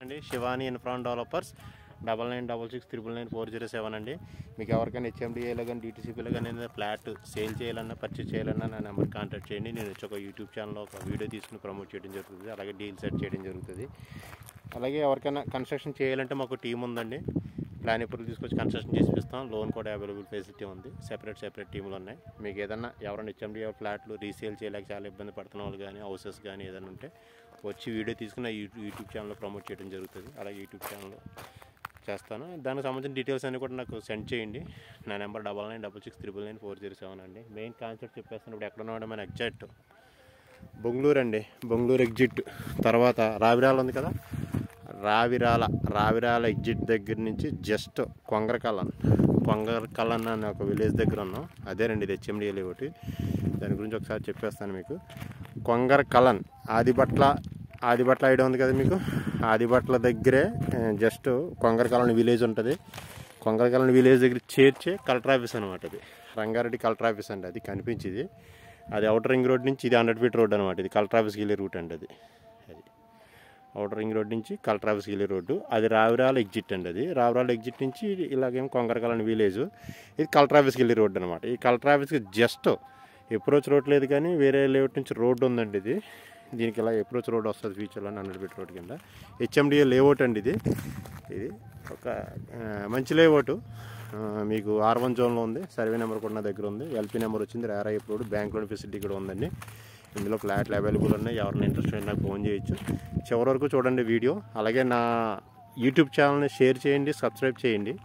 అండి Shivani Infra developers double nine double six triple nine four zero seven అండి మీకు ఎవరికైనా హెచ్ఎండిఏలో కానీ డిటీసీపీలో కానీ ఏదైనా ఫ్లాట్ సేల్ చేయాలన్నా పర్చేస్ చేయాలన్నా నా నెంబర్ కాంటాక్ట్ చేయండి నేను వచ్చి ఒక యూట్యూబ్ ఛానల్లో ఒక వీడియో తీసుకుని ప్రమోట్ చేయడం జరుగుతుంది అలాగే డీల్ సెట్ చేయడం జరుగుతుంది అలాగే ఎవరికైనా కన్స్ట్రక్షన్ చేయాలంటే మాకు టీం ఉందండి ప్లాన్ ఎప్పుడు తీసుకొచ్చి కన్స్ట్రక్షన్ చేసి ఇస్తాం లోన్ కూడా అవైలబుల్ ఫెసిలిటీ ఉంది సెపరేట్ సెపరేట్ టీములు ఉన్నాయి మీకు ఏదైనా ఎవరైనా హెచ్ఎండిఏ ఫ్లాట్లు రీసేల్ చేయలేక చాలా ఇబ్బంది పడుతున్న వాళ్ళు కానీ హౌసెస్ కానీ ఏదైనా ఉంటే వచ్చి వీడియో తీసుకుని యూట్యూబ్ యూట్యూబ్ ఛానల్లో ప్రమోట్ చేయడం జరుగుతుంది అలాగే యూట్యూబ్ ఛానల్లో చేస్తాను దానికి సంబంధించిన డీటెయిల్స్ అన్ని కూడా నాకు సెండ్ చేయండి నా number double nine double six triple nine four zero seven అండి మెయిన్ కాన్సెప్ట్ చెప్పేస్తాను ఇప్పుడు ఎక్కడ ఉన్నాడు మన ఎగ్జాక్ట్ బొంగళూరు అండి బొంగళూరు ఎగ్జిట్ తర్వాత రావిరాల ఉంది కదా రావిరాల రావిరాల ఎగ్జిట్ దగ్గర నుంచి జస్ట్ కొంగరకల్లన్ కొంగరకల్లన్ అనే ఒక విలేజ్ దగ్గర ఉన్నాం అదేనండి ఇది హెచ్ఎండిఎల్ ఒకటి దాని గురించి ఒకసారి చెప్పేస్తాను మీకు కొంగరకలన్ ఆదిబట్ల ఆదిబట్ల ఐడియా ఉంది కదా మీకు ఆదిబట్ల దగ్గరే జస్ట్ కొంగరకలన్ విలేజ్ ఉంటుంది కొంగరకలన్ విలేజ్ దగ్గర చేర్చే కలెక్టర్ ఆఫీస్ అనమాట అది రంగారెడ్డి కలెక్టర్ ఆఫీస్ అండి అది కనిపించింది అది అవుటర్ రింగ్ రోడ్ నుంచి ఇది హండ్రెడ్ ఫీట్ రోడ్ అనమాట ఇది కలెక్టర్ ఆఫీస్కి వెళ్ళే రూట్ అండి అది అది అవుటర్ రింగ్ రోడ్ నుంచి కలెక్టర్ ఆఫీస్కి వెళ్ళే రోడ్డు అది రావిరాల ఎగ్జిట్ అండి అది రావిరాల ఎగ్జిట్ నుంచి ఇలాగేం కొంగరకలని విలేజ్ ఇది కలెక్టర్ ఆఫీస్కి వెళ్ళే రోడ్డు అనమాట ఈ కలెక్టర్ ఆఫీస్కి జస్ట్ అప్రోచ్ రోడ్ లేదు కానీ వేరే లేఅవుట్ నుంచి రోడ్డు ఉందండి ఇది దీనికి ఇలా అప్రోచ్ రోడ్ వస్తుంది ఫ్యూచర్లో హండ్రెడ్ ఫీట్ రోడ్ కింద హెచ్ఎండిఏ లేఅవుట్ అండి ఇది ఇది ఒక ఆ, మంచి లేఅవుట్ ఆ, మీకు ఆర్ వన్ జోన్లో ఉంది సర్వే నెంబర్ కూడా నా దగ్గర ఉంది ఎల్పీ నెంబర్ వచ్చింది RERA road bank loan facility కూడా ఉందండి ఇందులో ఫ్లాట్లు అవైలబుల్ ఉన్నాయి ఎవరైనా ఇంట్రెస్ట్ ఉంటే నాకు ఫోన్ చేయొచ్చు చివరి వరకు చూడండి వీడియో అలాగే నా యూట్యూబ్ ఛానల్ని షేర్ చేయండి సబ్స్క్రైబ్ చేయండి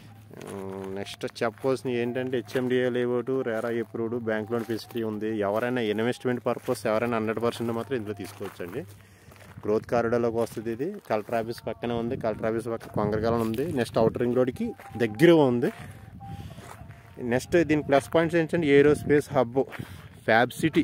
నెక్స్ట్ చెప్పవలసింది ఏంటంటే HMDA layout RERA approved bank loan facility ఉంది ఎవరైనా ఇన్వెస్ట్మెంట్ పర్పస్ ఎవరైనా హండ్రెడ్ పర్సెంట్ మాత్రం ఇందులో తీసుకోవచ్చండి గ్రోత్ కారిడార్లోకి వస్తుంది ఇది కలెక్టర్ ఆఫీస్ పక్కనే ఉంది కలెక్టర్ ఆఫీస్ పక్క కొంగరకాలం ఉంది నెక్స్ట్ అవుటర్ రింగ్ రోడ్కి దగ్గర ఉంది నెక్స్ట్ దీని ప్లస్ పాయింట్స్ ఏంటంటే aerospace hub fab city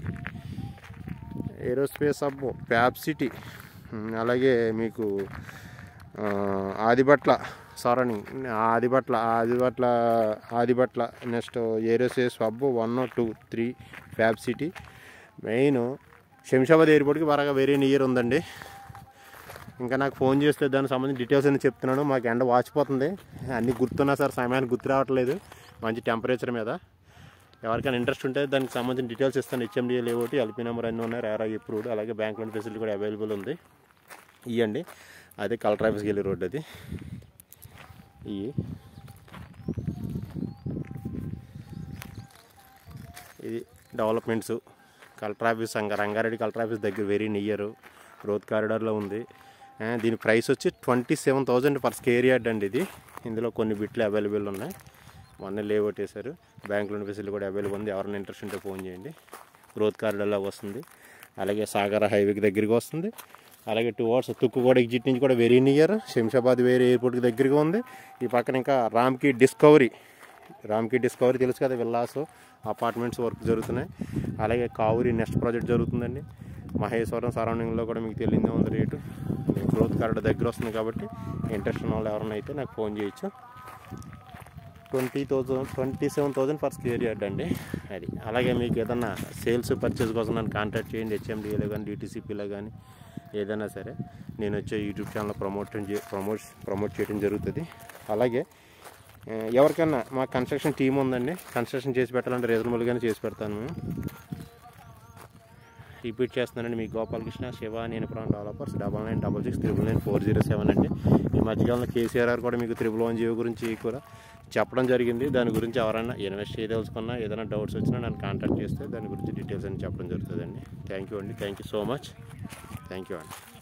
aerospace hub fab city um, అలాగే మీకు ఆ, Adibatla surrounding Adibatla Adibatla Adibatla next aerospace hub one two three fab city main Shamshabad ఎయిర్పోర్ట్కి బాగా వెరీ నియర్ ఉందండి ఇంకా నాకు ఫోన్ చేస్తే దానికి సంబంధించి డీటెయిల్స్ అన్ని చెప్తున్నాను మాకు ఎండ వాచిపోతుంది అన్నీ గుర్తున్నా సార్ సమయానికి గుర్తు రావట్లేదు మంచి టెంపరేచర్ మీద ఎవరికైనా ఇంట్రెస్ట్ ఉంటే దానికి సంబంధించిన డీటెయిల్స్ ఇస్తాను హెచ్ఎండిఏ లేవుటి ఎల్పీ నెంబర్ అన్నీ ఉన్నాయి రేరా అప్రూవ్డ్ అలాగే బ్యాంక్ లోన్ ఫెసిలిటీ కూడా అవైలబుల్ ఉంది ఇవ్వండి అదే కలెక్టర్ ఆఫీస్కి వెళ్ళే రోడ్ అది ఇవి ఇది డెవలప్మెంట్స్ కలెక్టర్ ఆఫీస్ సంగ రంగారెడ్డి కలెక్టర్ ఆఫీస్ దగ్గర వెరీ నియర్ గ్రోత్ కారిడార్లో ఉంది ఆ, దీని ప్రైస్ వచ్చి twenty seven thousand per square yard అండి ఇది ఇందులో కొన్ని బిట్లు అవైలబుల్ ఉన్నాయి మొన్న లేఅవుట్ వేశారు బ్యాంక్ లోన్ ఫెసిలిటీ కూడా అవైలబుల్ ఉంది ఎవరైనా ఇంట్రెస్ట్ ఉంటే ఫోన్ చేయండి గ్రోత్ కారిడార్లో వస్తుంది అలాగే సాగర హైవేకి దగ్గరికి వస్తుంది అలాగే టూ అవర్స్ తుక్కుగూడ ఎగ్జిట్ నుంచి కూడా వెరీ నియర్ శంషాబాద్ వేరే ఎయిర్పోర్ట్కి దగ్గరగా ఉంది ఈ పక్కన ఇంకా రామ్కి డిస్కవరీ రామ్కి డిస్కవరీ తెలుసు కదా విల్లాస్ అపార్ట్మెంట్స్ వర్క్ జరుగుతున్నాయి అలాగే కావురి నెక్స్ట్ ప్రాజెక్ట్ జరుగుతుందండి మహేశ్వరం సరౌండింగ్లో కూడా మీకు తెలియదే ఉంది రేటు గ్రోత్ కార్డు దగ్గర వస్తుంది కాబట్టి ఇంట్రెస్ట్ ఉన్న వాళ్ళు ఎవరైనా అయితే నాకు ఫోన్ చేయొచ్చు twenty thousand twenty seven thousand per square yard అండి అది అలాగే మీకు ఏదన్నా సేల్స్ పర్చేస్ కోసం నన్ను కాంటాక్ట్ చేయండి హెచ్ఎండిఏలో కానీ డిటీసీపీలో కానీ ఏదైనా సరే నేను వచ్చే YouTube channel promote promote promote చేయడం జరుగుతుంది అలాగే ఆ, ఎవరికైనా మా కన్స్ట్రక్షన్ టీం ఉందండి కన్స్ట్రక్షన్ చేసి పెట్టాలంటే రీజనబుల్గానే చేసి పెడతాను మేము రిపీట్ చేస్తున్నానండి మీ గోపాలకృష్ణ శివ నేను Pran developers double nine double six triple nine four zero seven అండి ఈ మధ్యకాలంలో కేసీఆర్ కూడా మీకు త్రిబుల్ వన్ జీవో గురించి కూడా చెప్పడం జరిగింది దాని గురించి ఎవరైనా ఇన్వెస్ట్ చేయదలుచుకున్నా ఏదైనా డౌట్స్ వచ్చినా నన్ను కాంటాక్ట్ చేస్తే దాని గురించి డీటెయిల్స్ అని చెప్పడం జరుగుతుందండి థ్యాంక్ యూ అండి thank you so much thank you అండి